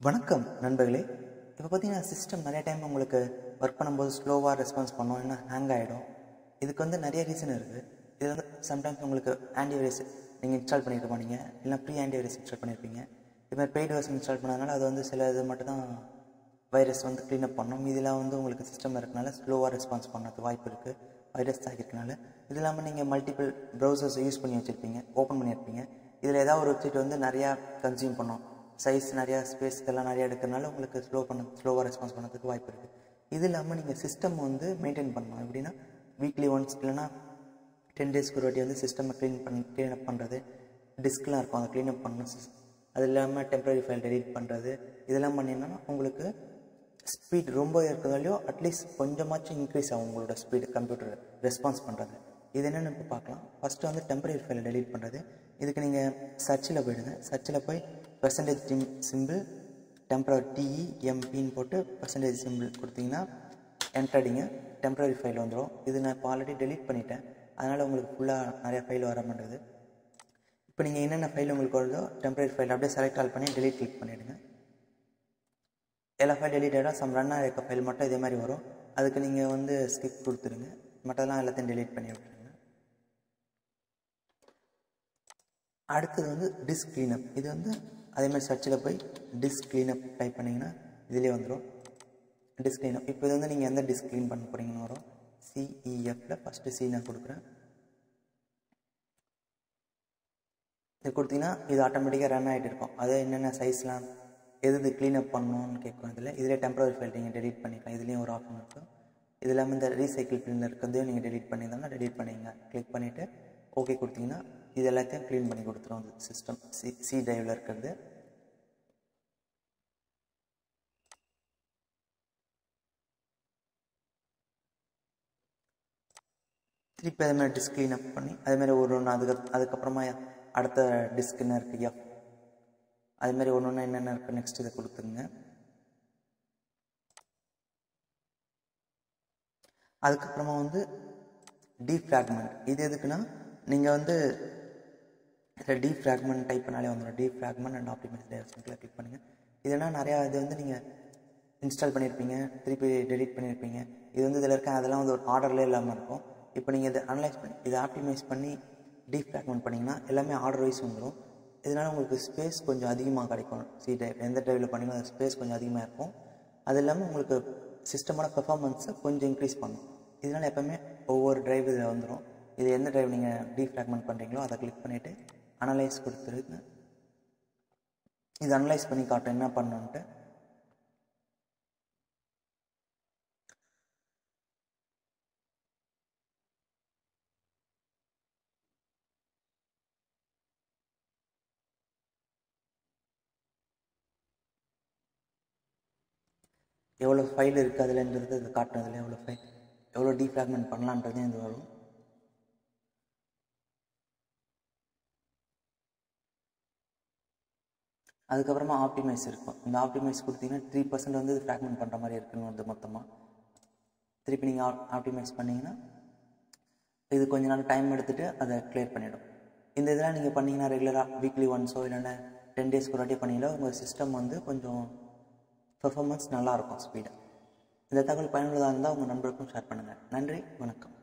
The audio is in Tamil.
வணக்கம் நண்பர்களே இப்போ பார்த்தீங்கன்னா சிஸ்டம் நிறைய டைம் உங்களுக்கு ஒர்க் பண்ணும்போது ஸ்லோவாக ரெஸ்பான்ஸ் பண்ணோம் இல்லைன்னா ஹேங் ஆகிடும் இதுக்கு வந்து நிறைய ரீசன் இருக்குது இது வந்து சம்டைம்ஸ் உங்களுக்கு ஆன்டிவைரஸ் நீங்கள் இன்ஸ்டால் பண்ணியிருக்க மாட்டீங்க இல்லை ப்ரீ ஆன்டிவைரஸ் இன்ஸ்டால் பண்ணியிருப்பீங்க இது மாதிரி பெய்டு வெர்ஷன் இன்ஸ்டால் பண்ணதுனால அது வந்து சில இது மட்டும் தான் வைரஸ் வந்து க்ளீனப் பண்ணும் இதெல்லாம் வந்து உங்களுக்கு சிஸ்டம் இருக்கனால ஸ்லோவாக ரெஸ்பான்ஸ் பண்ணது வாய்ப்பு இருக்குது வைரஸ் தாக்கிருக்கனால இது இல்லாமல் நீங்கள் மல்டிபிள் ப்ரௌசர்ஸ் யூஸ் பண்ணி வச்சுருப்பீங்க ஓப்பன் பண்ணியிருப்பீங்க இதில் ஏதாவது ஒரு வெப்சைட் வந்து நிறையா கன்சியூம் பண்ணோம் சைஸ் நிறையா ஸ்பேஸ் இதெல்லாம் நிறையா எடுக்கிறனால உங்களுக்கு ஸ்லோ பண்ண ஸ்லோவாக ரெஸ்பான்ஸ் பண்ணதுக்கு வாய்ப்பு இருக்குது இது இல்லாமல் நீங்கள் சிஸ்டம் வந்து மெயின்டைன் பண்ணணும் எப்படின்னா வீக்லி ஒன்ஸ் இல்லைனா டென் டேஸ்க்கு ஒரு வாட்டி வந்து சிஸ்டமை க்ளீன் பண்ணி க்ளீன் அப் பண்ணுறது டிஸ்க்லாம் இருக்கும் அதை க்ளீன் அப் பண்ணணும் அது இல்லாமல் டெம்பரரி ஃபைல் டெலீட் பண்ணுறது இதெல்லாம் பண்ணிங்கன்னா உங்களுக்கு ஸ்பீட் ரொம்ப இருக்கிறதாலையோ அட்லீஸ்ட் கொஞ்சமாச்சும் இன்க்ரீஸ் ஆகும் உங்களோட ஸ்பீடு கம்ப்யூட்டர் ரெஸ்பான்ஸ் பண்ணுறது இது என்னென்னு இப்போ பார்க்கலாம் ஃபஸ்ட்டு வந்து டெம்பரரி ஃபைலை டெலீட் பண்ணுறது இதுக்கு நீங்கள் சர்ச்சில் போயிடுங்க சர்ச்சில் போய் பெர்சன்டேஜ் டிம் சிம்பிள் டெம்பரரி டிஇ எம்பின்னு போட்டு பெர்சன்டேஜ் சிம்பிள் கொடுத்தீங்கன்னா என்ட்ரடிங்க டெம்பரரி ஃபைல் வந்துடும் இது நான் இப்போ ஆல்ரெடி டெலீட் பண்ணிட்டேன் அதனால் உங்களுக்கு ஃபுல்லாக நிறையா ஃபைல் வர மாட்டேங்குது இப்போ நீங்கள் என்னென்ன ஃபைல் உங்களுக்கு வருதோ டெம்பரரி ஃபைல் அப்படியே செலக்ட் ஆல் பண்ணி டெலீட் கிளிக் பண்ணிவிடுங்க எல்லா ஃபைல் டெலீட் ஆகிடும் சம் ரன் ஆகிருக்க ஃபைல் மட்டும் இதே மாதிரி வரும் அதுக்கு நீங்கள் வந்து ஸ்கிப் கொடுத்துருங்க மற்றதெல்லாம் எல்லாத்தையும் டெலீட் பண்ணி விட்டுருங்க அடுத்தது வந்து டிஸ்க் க்ளீனப் இது வந்து அதே மாதிரி சர்ச்சில் போய் டிஸ்க் க்ளீனப் டைப் பண்ணிங்கன்னா இதிலே வந்துடும் டிஸ்க் க்ளீனப் இப்போ இது வந்து நீங்கள் எந்த டிஸ்க் க்ளீன் பண்ண போகிறீங்கன்னு வரும் சிஇஎஃப்பில் ஃபஸ்ட்டு சி நான் கொடுக்குறேன் இது கொடுத்தீங்கன்னா இது ஆட்டோமேட்டிக்காக ரன் ஆகிட்டு இருக்கும் அது என்னென்ன சைஸ்லாம் எது இது க்ளீனப் பண்ணணும்னு கேட்கும் இதில் இதிலே டெம்பரரி ஃபைல் நீங்கள் டெலீட் பண்ணிக்கலாம் இதுலேயும் ஒரு ஆப்ஷன் இருக்கும் இது இல்லாமல் இந்த ரீசைக்கிள் பிரிண்டர் இருக்கிறதையும் நீங்கள் டெலீட் பண்ணியிருந்தாங்கன்னா டெலீட் பண்ணிங்க கிளிக் பண்ணிவிட்டு ஓகே கொடுத்தீங்கன்னா இது எல்லாத்தையும் க்ளீன் பண்ணி கொடுத்துரும் சிஸ்டம் சி சி ட்ரைவில் இருக்கிறது திருப்பி அதே மாதிரி டிஸ்க் க்ளீன் அப் பண்ணி அதேமாதிரி ஒரு ஒன்று அதுக்கு அதுக்கப்புறமா அடுத்த டிஸ்க் என்ன இருக்குது எஃப் அதுமாரி ஒன்று ஒன்று என்னென்ன இருக்குது நெக்ஸ்ட் இதை கொடுத்துருங்க அதுக்கப்புறமா வந்து டீஃப்ராக்மெண்ட் இது எதுக்குன்னா நீங்கள் வந்து இதில் டீஃப்ராக்மெண்ட் டைப் பண்ணாலே வந்துடும் டீஃப்ராக்மெண்ட் அண்ட் ஆப்டிமைஸ் டைவர்ஷனில் கிளிக் பண்ணுங்கள் இதுனா நிறையா இது வந்து நீங்கள் இன்ஸ்டால் பண்ணியிருப்பீங்க திருப்பி டெலீட் பண்ணியிருப்பீங்க இது வந்து இதில் இருக்க அதெல்லாம் வந்து ஒரு ஆர்டர்லேயே இல்லாமல் இருக்கும் இப்போ நீங்கள் இதை அனலைஸ் பண்ணி இதை ஆப்டிமைஸ் பண்ணி டீஃப்ராக்மெண்ட் பண்ணிங்கன்னா எல்லாமே ஆர்டர் வைஸ் வந்துடும் இதனால் உங்களுக்கு ஸ்பேஸ் கொஞ்சம் அதிகமாக கிடைக்கும் சி டைப் எந்த ட்ரைவில் பண்ணிங்களோ அந்த ஸ்பேஸ் கொஞ்சம் அதிகமாக இருக்கும் அது இல்லாமல் உங்களுக்கு சிஸ்டமோட பெர்ஃபார்மன்ஸை கொஞ்சம் இன்க்ரீஸ் பண்ணும் இதனால் எப்போவுமே ஒவ்வொரு ட்ரைவ் இதில் வந்துடும் இது எந்த ட்ரைவ் நீங்கள் டீஃப்ராக்மெண்ட் பண்ணுறீங்களோ அதை கிளிக் பண்ணிவிட்டு அனலைஸ் கொடுத்துருங்க இது அனலைஸ் பண்ணி காட்டும் என்ன பண்ணணுன்ட்டு எவ்வளோ ஃபைல் இருக்குது அதில்ன்றது இது காட்டுறதுல எவ்வளோ ஃபைல் எவ்வளோ டீஃப்ராக்மெண்ட் பண்ணலான்றதையும் இது வரும் அதுக்கப்புறமா ஆப்டிமைஸ் இருக்கும் இந்த ஆப்டிமைஸ் கொடுத்தீங்கன்னா த்ரீ பர்சன்ட் வந்து இது ஃப்ராக்மெண்ட் பண்ணுற மாதிரி இருக்குன்னு வந்து மொத்தமாக திருப்பி நீங்கள் ஆப்டிமைஸ் பண்ணிங்கன்னா இது கொஞ்ச நாள் டைம் எடுத்துகிட்டு அதை கிளியர் பண்ணிவிடும் இந்த இதெல்லாம் நீங்கள் பண்ணிங்கன்னா ரெகுலராக வீக்லி ஒன்ஸோ இல்லைன்னா டென் டேஸ்க்கு ஒரு வாட்டி பண்ணிங்களோ உங்கள் சிஸ்டம் வந்து கொஞ்சம் பெர்ஃபார்மன்ஸ் நல்லாயிருக்கும் ஸ்பீடாக இந்த தகவல் பயனுள்ளதாக இருந்தால் உங்கள் நண்பருக்கும் ஷேர் பண்ணுங்கள் நன்றி வணக்கம்